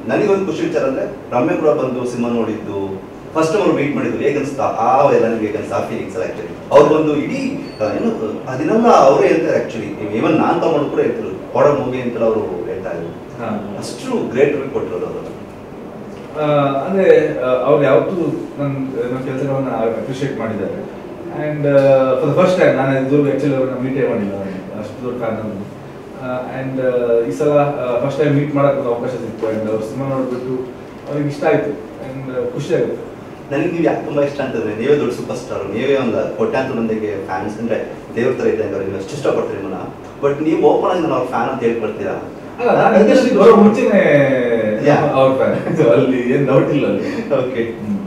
ನನಗೊಂದು ಖುಷಿ ವಿಚಾರ ಅಂದ್ರೆ ರಮ್ಯ ಕೂಡ ಬಂದು ಸಿನಿಮಾ ನೋಡಿದ್ದು ಫಸ್ಟ್ ಅವ್ರು ಮೀಟ್ ಮಾಡಿದ್ರು ಹೇಗೆ ಅನ್ಸ್ತಾ ಆ ಎಲ್ಲ ನಿಮ್ಗೆ ಹೇಗೆ ಅನ್ಸ್ತಾ ಆ ಫೀಲಿಂಗ್ಸ್ ಎಲ್ಲ ಆಕ್ಚುಲಿ ಅವ್ರು ಬಂದು ಇಡೀ ಆ, ಏನು ಅದನ್ನೆಲ್ಲ ಅವರೇ ಹೇಳ್ತಾರೆ ಆಕ್ಚುಲಿ ಈವನ್ ನಾನ್ ತಗೊಂಡು ಕೂಡ ಹೇಳ್ತಿದ್ರು ಕೊಡ ಮೂವಿ ಅಂತೆಲ್ಲ ಅವರು ಹೇಳ್ತಾ ಇದ್ರು ಹಾ. ಅಷ್ಟು ಗ್ರೇಟ್ ರಿಕ್ ಕೊಟ್ಟಿರೋದು ಅವರು ಆ, ಅಂದ್ರೆ ಅವ್ರು ಯಾವತ್ತೂ ನನ್ನ ನನ್ನ ಕೆಲಸಗಳನ್ನ ಅಪ್ರಿಷಿಯೇಟ್ ಮಾಡಿದ್ದಾರೆ and for the first time ನಾನು ಇದುವರೆಗೂ ಆ್ಯಕ್ಚುಲಿ ಅವ್ರನ್ನ ಮೀಟೇ ಮಾಡಿಲ್ಲ ಅವ್ರನ್ನ. ಅಷ್ಟು ದೊಡ್ಡ ಫ್ಯಾನ್ ನಾನು ಆ್ಯಂಡ್ ಈ ಸಲ ಫಸ್ಟ್ ಟೈಮ್ ಮೀಟ್ ಮಾಡೋಕ್ಕೆ ಒಂದು ಅವಕಾಶ ಸಿಕ್ತು ಆ್ಯಂಡ್ ಅವ್ರ ಸಿನಿಮಾ ನೋಡಿಬಿಟ್ಟು ಅವ್ರಿಗೆ ಇಷ್ಟ ಆಯಿತು ಆ್ಯಂಡ್ ಖುಷಿ ಆಗುತ್ತೆ ನನಗೆ ನೀವು ಯಾಕೆ ತುಂಬಾ ಇಷ್ಟ ಅಂತಂದ್ರೆ ನೀವೇ ದೊಡ್ಡ ಸೂಪರ್ ಸ್ಟಾರ್ ನೀವೇ ಒಂದು ಕೋಟ್ಯಾಂತರ ಮಂದಿಗೆ ಫ್ಯಾನ್ಸ್ ಅಂದ್ರೆ ದೇವ್ರ ತರ ಇದ್ದಂಗೆ ಅವ್ರಿಗೆ ಅಷ್ಟು ಇಷ್ಟಪಡ್ತೀರಿ ನಿಮ್ಮನ್ನ ಬಟ್ ನೀವು ಓಪನ್ ಆಗಿ ನಾನು ಅವ್ರ ಫ್ಯಾನ್ ಅಂತ ಹೇಳ್ಕೊಡ್ತೀರಾ ಅಲ್ಲ ನಾನು ಇಂಡಸ್ಟ್ರಿ ಬರೋ ಮುಂಚೆನೆ Yeah. ಅವ್ರ ಫ್ಯಾನ್ ಅಲ್ಲಿ ಏನು ಡೌಟ್ ಇಲ್ಲ ಅಲ್ಲಿ ಓಕೆ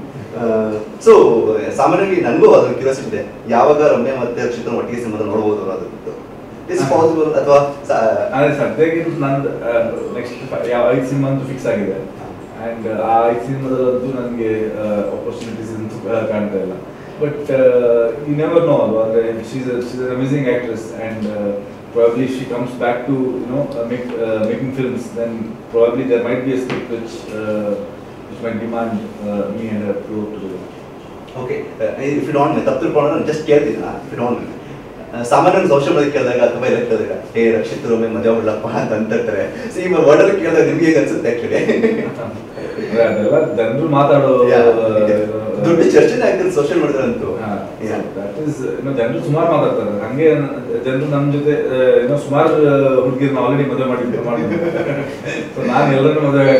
ಸೊ ಸಾಮಾನ್ಯವಾಗಿ ನನಗೂ ಅದ್ರ ಕ್ಯೂರಿಯಾಸಿಟಿ ಇದೆ ಯಾವಾಗ ರಮ್ಯ ಮತ್ತೆ ರಕ್ಷಿತನ ಒಟ್ಟಿಗೆ ಸಿನಿಮಾದ ನೋಡ್ಬೋದು ಅನ್ನೋದು ಇಸ್ ಪಾಸಿಬಲ್ ಅಥವಾ ಅಂದ್ರೆ ಸದ್ಯಕ್ಕೆ ನಂದು ನೆಕ್ಸ್ಟ್ ಯಾವ ಐದು ಸಿನಿಮಾ ಅಂತೂ ಫಿಕ್ಸ್ ಆಗಿದೆ ಅಂಡ್ ಆ ಐದು ಸಿನಿಮಾದಲ್ಲಂತೂ ನನಗೆ ಆಪರ್ಚುನಿಟೀಸ್ ಅಂತೂ ಆ, ಕಾಣ್ತಾ ಇಲ್ಲ ಬಟ್ ಯು ನೆವರ್ ನೋ ಅಲ್ವಾ ಅಂದ್ರೆ she's she's an amazing actress and probably she comes back to you know uh, make, uh, making films then probably there might be a script which uh, which might demand uh, me and her to work together okay if you don't ತಪ್ಪು ತಿಳ್ಕೊಂಡ್ರೆ ನಾನು just ಕೇಳ್ತೀನಿ if you don't ಸಾಮಾನ್ಯವಾಗಿ social media ಕೇಳಿದಾಗ ಅಥವಾ ಎಲ್ಲ ಕೇಳಿದಾಗ ಏ ರಕ್ಷಿತ್ ರೊಮ್ಮೆ ಮದುವೆ ಆಗ್ಬಿಡಪ್ಪ ಅಂತ ಅಂತಿರ್ತಾರೆ ಸೊ ಈಗ ವರ್ಡಲ್ಲಿ ಕೇಳಿದಾಗ ನಿಮ್ಗೆ ಹೇಗೆ ಅನ್ಸುತ್ತೆ ಆಕ್ಚುಲಿ ಅಂದ್ರೆ ಅದೆಲ್ಲ ಜನರು ಮಾತಾಡೋ ದೊಡ್ಡ ಚರ್ಚೆನೇ ಆಗ್ತದೆ ಸೋಷಿಯಲ್ ಮೀಡಿಯಾ ಅಂತೂ Yeah. ಜನರು ಸುಮಾರು ಮಾತಾಡ್ತಾರೆ ಹಂಗೆ ಜನರು ನಮ್ಮ ಜೊತೆ ಆ, ಏನೋ ಸುಮಾರು ಹುಡುಗಿರನ್ನ ಆಲ್ರೆಡಿ ಮದುವೆ ಮಾಡಿದ್ದು ಮಾಡಿದ್ದು ಸೊ ನಾನು ಎಲ್ಲರನ್ನೂ ಮದುವೆ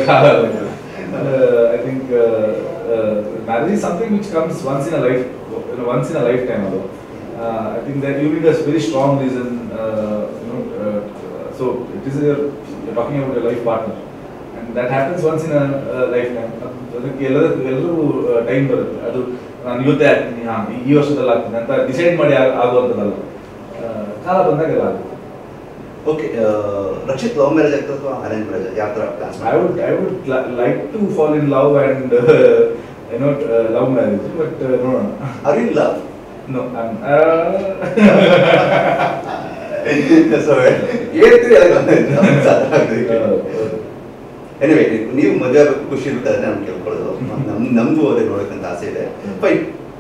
I think marriage something which comes once in a life once in a lifetime ಅದು I think that you need as very strong reason you know so it is talking about life partner and that happens once in lifetime ಅದಕ್ಕೆ ಎಲ್ಲರ ಎಲ್ಲರೂ time ಬರುತ್ತೆ ಅದು ನಾನು ಇವತ್ತೇ ಆಗ್ತೀನಿ ಹಾ ಈ ವರ್ಷದಲ್ಲಿ ಆಗ್ತೀನಿ ಅಂತ ಡಿಸೈಡ್ ಮಾಡಿ ಆಗ್- ಆಗುವಂಥದ್ದಲ್ಲ ಆ, ಕಾಲ ಬಂದಾಗ ಎಲ್ಲ ಆಗುತ್ತೆ ಓಕೆ ರಕ್ಷಿತ್ ಲವ್ ಮ್ಯಾರೇಜ್ ಆಗ್ತದೆ ಅಥವಾ ಅರೇಂಜ್ ಮ್ಯಾರೇಜ್ ಯಾವ ಥರ plans I would I would like to fall in love and ಏನೋ ಲವ್ ಮ್ಯಾರೇಜ್ ಬಟ್ ನೋಡೋಣ are you love no so ಹೇಳ್ತೀರಿ ಎನಿವೇ ನೀವು ಮದುವೆ ಆಗಬೇಕು ಖುಷಿ ಇರುತ್ತೆ ಅದನ್ನೇ ನಾನು ಕೇಳ್ಕೊಳ್ಳೋದು ನಮ್ ನಮಗೂ ಅದೇ ನೋಡೋಕ್ಕಂತ ಆಸೆ ಇದೆ ಫೈನ್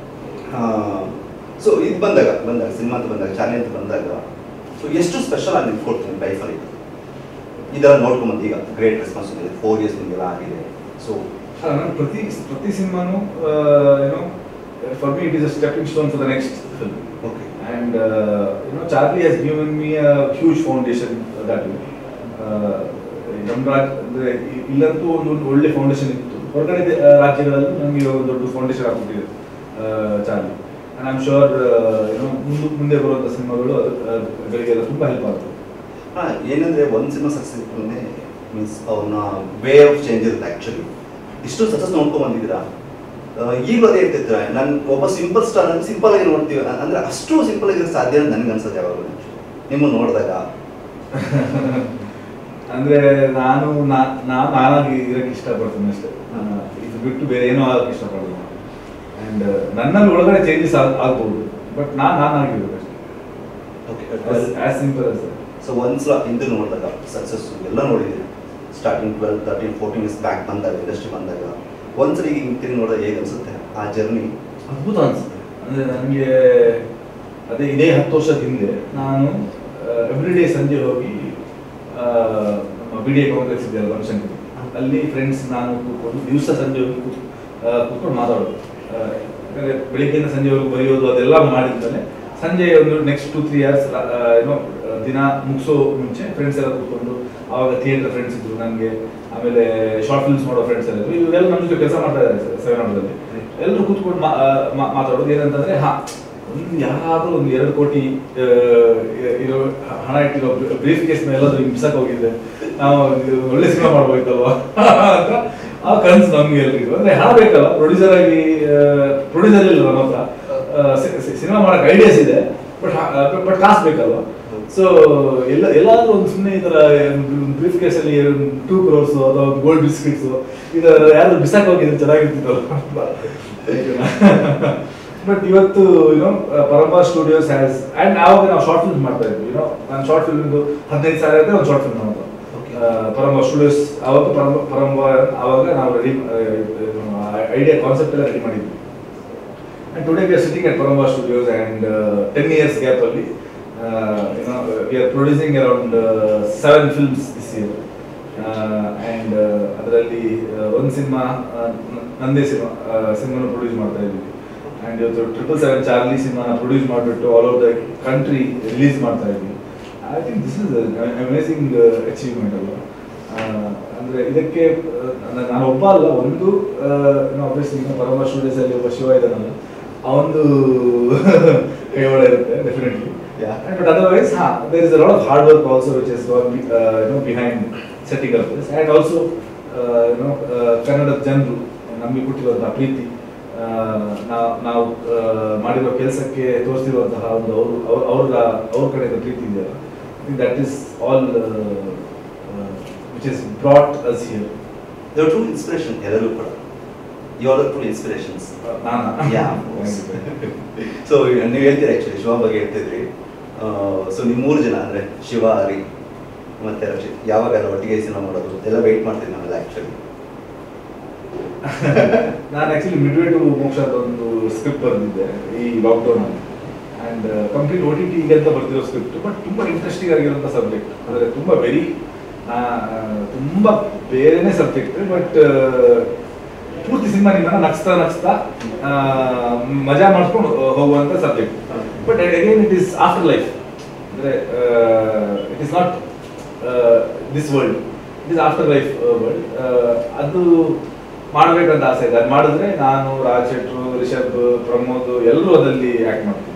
ಸೊ ಇದು ಬಂದಾಗ ಬಂದಾಗ ಸಿನಿಮಾ ಅಂತ ಬಂದಾಗ ಚಾಲಿ ಅಂತ ಬಂದಾಗ ಸೊ ಎಷ್ಟು ಸ್ಪೆಷಲ್ ಆಗಿ ನಿಮ್ಗೆ ಕೊಡ್ತೀನಿ ಲೈಫಲ್ಲಿ ಇದೆಲ್ಲ ನೋಡ್ಕೊಂಬಂದು ಈಗ ಗ್ರೇಟ್ ರೆಸ್ಪಾನ್ಸಿಬಿಲಿಟಿ ಫೋರ್ ಇಯರ್ಸ್ ನಿಮಗೆಲ್ಲ ಆಗಿದೆ ಸೊ ನಾನು ಪ್ರತಿ ಪ್ರತಿ ಸಿನಿಮಾನು ಏನೋ for me it is a stepping stone for the next film okay and uh, you know Charlie has given me a huge foundation that way. Uh, ನಮ್ಮ ರಾಜ್ ಅಂದರೆ ಇಲ್ಲಂತೂ ಒಂದು ಒಂದು ಒಳ್ಳೆ ಫೌಂಡೇಶನ್ ಇತ್ತು ಹೊರಗಡೆ ದೇ- ಆ, ರಾಜ್ಯಗಳಲ್ಲೂ ನಮಗೆ ಒಂದು ದೊಡ್ಡ ಫೌಂಡೇಶನ್ ಆಗ್ಬಿಟ್ಟಿದೆ ಚಾರ್ಲಿ ಆ್ಯಂಡ್ ಐಮ್ ಶೋರ್ ಏನೋ ಮುಂದೆ ಮುಂದೆ ಬರುವಂಥ ಸಿನಿಮಾಗಳು ಅದಕ್ಕೆಲ್ಲ ತುಂಬ ಹೆಲ್ಪ್ ಆಗ್ತದೆ ಹಾಂ ಏನಂದ್ರೆ ಒಂದು ಸಿನಿಮಾ ಸಕ್ಸಸ್ ಮೀನ್ಸ್ ಅವ್ರನ್ನ ವೇ ಆಫ್ ಚೇಂಜ್ ಇರುತ್ತೆ ಆ್ಯಕ್ಚುಲಿ ಇಷ್ಟು ಸಕ್ಸಸ್ ನೋಡ್ಕೊಂಡ್ ಬಂದಿದ್ದೀರಾ ಆ, ಈಗಲೂ ಅದೇ ಹೇಳ್ತಿದ್ರ ನಾನು ಒಬ್ಬ ಸಿಂಪಲ್ ಸ್ಟಾರ್ ಅಂದ್ರೆ ಸಿಂಪಲ್ ಆಗಿ ನೋಡ್ತೀವಿ ಅ- ಅಂದ್ರೆ ಅಷ್ಟು ಸಿಂಪಲ್ ಆಗಿರೋಕ್ಕೆ ಸಾಧ್ಯ ಅಂತ ನನಗೆ ಅನ್ಸೋದು ಯಾವಾಗಲೂ ನಿಮ್ಮನ್ನು ನೋಡಿದಾಗ ಅಂದರೆ ನಾನು ನಾ- ನಾನು ನಾನಾಗಿ ಇರೋಕ್ಕೆ ಇಷ್ಟಪಡ್ತೀನಿ ಅಷ್ಟೇ ಆ, ಇದು ಬಿಟ್ಟು ಬೇರೆ ಏನೋ ಆಗಕ್ಕೆ ಇಷ್ಟಪಡಲ್ಲ ಆ್ಯಂಡ್ ನನ್ನಲ್ಲಿ ಒಳಗಡೆ ಚೇಂಜಸ್ ಆಗ್ಬೋದು ಬಟ್ ನಾನು ನಾನಾಗಿರ್ಬೇಕು ಅಷ್ಟೇ okay as simple as that. So ಒಂದ್ಸಲ ಹಿಂದೆ ನೋಡಿದಾಗ ಸಕ್ಸಸ್ ಎಲ್ಲ ನೋಡಿದ್ದೀರಿ starting twelve thirteen fourteen years back ಬಂದಾಗ ಇಂಡಸ್ಟ್ರಿ ಬಂದಾಗ ಒಂದ್ಸಲ ಈಗ ಹಿಂತಿರುಗಿ ನೋಡಿದಾಗ ಹೇಗೆ ಅನ್ಸುತ್ತೆ ಆ ಜರ್ನಿ ಅದ್ಭುತ ಅನ್ಸುತ್ತೆ ಅಂದರೆ ನನಗೆ ಅದೇ ಇದೇ ಹತ್ತು ವರ್ಷದ ಹಿಂದೆ ನಾನು ಎವ್ರಿ ಡೇ ಸಂಜೆ ಹೋಗಿ ಆ, ನಮ್ಮ ಬಿ ಡಿ ಎ ಕಾಂಪ್ಲೆಕ್ಸ್ ಇದೆಯಲ್ಲ ಬನಶಂಕರಿ ಅಲ್ಲಿ ಫ್ರೆಂಡ್ಸ್ ನಾನು ಕೂತ್ಕೊಂಡು ದಿವಸ ಸಂಜೆ ಹೋಗಿ ಕೂತ್ ಆ, ಕೂತ್ಕೊಂಡು ಮಾತಾಡೋದು ಆ, ಯಾಕಂದ್ರೆ ಬೆಳಿಗ್ಗೆಯಿಂದ ಸಂಜೆವರೆಗೂ ಬರೆಯೋದು ಅದೆಲ್ಲ ಮಾಡಿದ್ಮೇಲೆ ಸಂಜೆ ಒಂದು ನೆಕ್ಸ್ಟ್ ಟು ತ್ರೀ ಇಯರ್ಸ್ ಏನೋ ದಿನ ಮುಗಿಸೋ ಮುಂಚೆ ಫ್ರೆಂಡ್ಸ್ ಎಲ್ಲ ಕೂತ್ಕೊಂಡು ಆವಾಗ ಥಿಯೇಟರ್ ಫ್ರೆಂಡ್ಸ್ ಇದ್ರು ನನಗೆ ಆಮೇಲೆ ಶಾರ್ಟ್ ಫಿಲ್ಮ್ಸ್ ಮಾಡೋ ಫ್ರೆಂಡ್ಸ್ ಎಲ್ಲ ಇದ್ರು ಇವರೆಲ್ಲ ನಮ್ಮ ಜೊತೆ ಕೆಲಸ ಮಾಡ್ತಾ ಇದ್ದಾರೆ ಸೆವೆನ್ ಎಲ್ಲರೂ ಕೂತ್ಕೊಂಡು ಮಾ- ಆ, ಮಾ- ಮಾತಾಡೋದು ಏನಂತಂದ್ರೆ ಹಾ ಒಂದು ಯಾರಾದ್ರೂ ಒಂದು ಎರಡು ಕೋಟಿ ಆ, ಇರೋ ಹಣ ಇಟ್ಟಿರೋ ಬ್ರೀಫ್ ಕೇಸ್ ಮೇಲೆ ಎಲ್ಲಾದ್ರೂ ಹಿಂಸಕ್ ಹೋಗಿದ್ದೆ ನಾವು ಇದು ಒಳ್ಳೆ ಸಿನಿಮಾ ಮಾಡ್ಬೋಯ್ತಲ್ವಾ ಅಂತ ಆ ಕನ್ಸು ನಮ್ಗೆ ಎಲ್ರಿಗೂ ಅಂದ್ರೆ ಹಣ ಬೇಕಲ್ಲ ಪ್ರೊಡ್ಯೂಸರ್ ಆಗಿ ಪ್ರೊಡ್ಯೂಸರ್ ಇಲ್ಲ ನಮ್ಮ ಹತ್ರ ಸಿನಿಮಾ ಮಾಡಕ್ ಐಡಿಯಾಸ್ ಇದೆ ಬಟ್ ಬಟ್ ಕಾಸು ಬೇಕಲ್ವಾ ಸೊ ಎಲ್ಲ ಎಲ್ಲಾದ್ರೂ ಒಂದು ಸುಮ್ಮನೆ ಈ ತರ ಬ್ರೀಫ್ ಕೇಸಲ್ಲಿ ಟೂ ಕ್ರೋರ್ಸ್ ಅಥವಾ ಒಂದು ಗೋಲ್ಡ್ ಬಿಸ್ಕಿಟ್ಸ್ ಇದರ ಯಾರು ಬಿಸಾಕ್ ಹೋಗಿದ್ರೆ ಚೆನ್ನಾಗಿರ್ತಿತ್ತಲ್ಲ ಬಟ್ ಇವತ್ತು you know Paramvah studios has and ಆವಾಗ ನಾವು ಶಾರ್ಟ್ ಫಿಲ್ಮ್ ಮಾಡ್ತಾ ಇದ್ವಿ ಯುನೋ ನಾನು ಶಾರ್ಟ್ ಫಿಲ್ಮ್ ಹದಿನೈದು ಸಾವಿರ ಇದ್ರೆ ಒಂದು ಶಾರ್ಟ್ ಫಿಲ್ಮ್ ಮಾಡೋದು Okay. ಪರಂಬ ಸ್ಟುಡಿಯೋಸ್ ಅವಾಗ ಪರಂಬ ಪರಂಬ ಅವಾಗ ನಾವು ರೆಡಿ ಐಡಿಯಾ ಕಾನ್ಸೆಪ್ಟ್ ಎಲ್ಲ ರೆಡಿ ಮಾಡಿದ್ವಿ And today we are sitting at Paramba Studios and uh, 10 years gap only. Uh, you know, we are producing around uh, seven films this year. Uh, and uh, ಅದರಲ್ಲಿ ಒಂದು cinema ನಂದೇ cinema ಸಿನಿಮಾನ produce ಮಾಡ್ತಾ ಇದ್ವಿ and ಇವತ್ತು triple seven Charlie ಸಿನಿಮಾನ produce ಮಾಡಿಬಿಟ್ಟು all over the country release ಮಾಡ್ತಾ ಇದ್ವಿ I think this is amazing achievement ಅಲ್ವಾ ಆ, ಅಂದ್ರೆ ಇದಕ್ಕೆ ಆ, ನಾನು ಒಬ್ಬ ಅಲ್ಲ ಒಂದು ಆಬ್ವಿಯಸ್ಲಿ ಪರಮ ಸ್ಟುಡಿಯೋಸ್ ಅಲ್ಲಿ ಒಬ್ಬ ಶಿವ ಇದ್ದಾನಲ್ಲ ಅವೊಂದು ಕೈವಾಡ ಇರುತ್ತೆ ಡೆಫಿನೆಟ್ಲಿ Yeah. ಬಟ್ ಅದರ್ವೈಸ್ ಹಾ there is a lot of hard work also which is no behind setting up this and also no ಕನ್ನಡದ ಜನರು ನಮಗೆ ಕೊಟ್ಟಿರುವಂತಹ ಪ್ರೀತಿ ಆ, ನಾವು ನಾವು ಆ, ಮಾಡಿರೋ ಕೆಲಸಕ್ಕೆ ತೋರಿಸಿರುವಂತಹ ಒಂದು ಅವರು ಅವ್ರ ಅವರ ಅವ್ರ ಕಡೆಯಿಂದ ಪ್ರೀತಿ ಇದೆಯಲ್ಲ that is all which is brought us here they've true inspiration ಎಲ್ಲರೂ ಕೂಡ you are the true inspirations ನಾನಾ ಯಾ ಸೊ ನೀವು ಹೇಳ್ತೀರಿ ಆ್ಯಕ್ಚುಲಿ ಶಿವ ಬಗ್ಗೆ ಹೇಳ್ತಿದ್ರಿ ಸೊ ನೀವು ಮೂರು ಜನ ಅಂದರೆ ಶಿವ ಹರಿ ಮತ್ತೆ ರಕ್ಷಿತ್ ಯಾವಾಗ ಎಲ್ಲ ಒಟ್ಟಿಗೆ ಸಿನಿಮಾ ಮಾಡೋದು ಎಲ್ಲ ವೆಯ್ಟ್ ಮಾಡ್ತೀನಿ ನಾವೆಲ್ಲ ಆ್ಯಕ್ಚುಲಿ ನಾನು ಆಕ್ಚುಲಿ ಮಿಡ್ವೇ ಟು ಮೋಕ್ಷ ಅಂತ ಒಂದು ಸ್ಕ್ರಿಪ್ಟ್ ಬರೆದಿದ್ದೆ ಈ ಲಾಕ್ಡೌನ್ ಅಲ್ಲಿ and complete O T T ಅಂತ ಬರ್ತಿರೋ ಸ್ಕ್ರಿಪ್ಟ್ ಬಟ್ ತುಂಬಾ ಇಂಟ್ರೆಸ್ಟಿಂಗ್ ಆಗಿರುವಂಥ ಸಬ್ಜೆಕ್ಟ್ ಅಂದರೆ ತುಂಬಾ ವೆರಿ ತುಂಬಾ ಬೇರೆನೇ ಸಬ್ಜೆಕ್ಟ್ ಬಟ್ ಪೂರ್ತಿ ಸಿನಿಮಾ ನಿಮ್ಮನ್ನ ನಗ್ಸ್ತಾ ನಗ್ಸ್ತಾ ಆ, ಮಜಾ ಮಾಡಿಸ್ಕೊಂಡು ಹೋಗುವಂಥ subject but again it is after life ಅಂದರೆ it is not this world it is after life world ಅದು ಮಾಡಬೇಕಂತ ಆಸೆ ಇದೆ ಅದು ಮಾಡಿದ್ರೆ ನಾನು ರಾಜ್ ಶೆಟ್ರು ರಿಷಬ್ ಪ್ರಮೋದ್ ಎಲ್ಲರೂ ಅದರಲ್ಲಿ ಆ್ಯಕ್ಟ್ ಮಾಡ್ತೀವಿ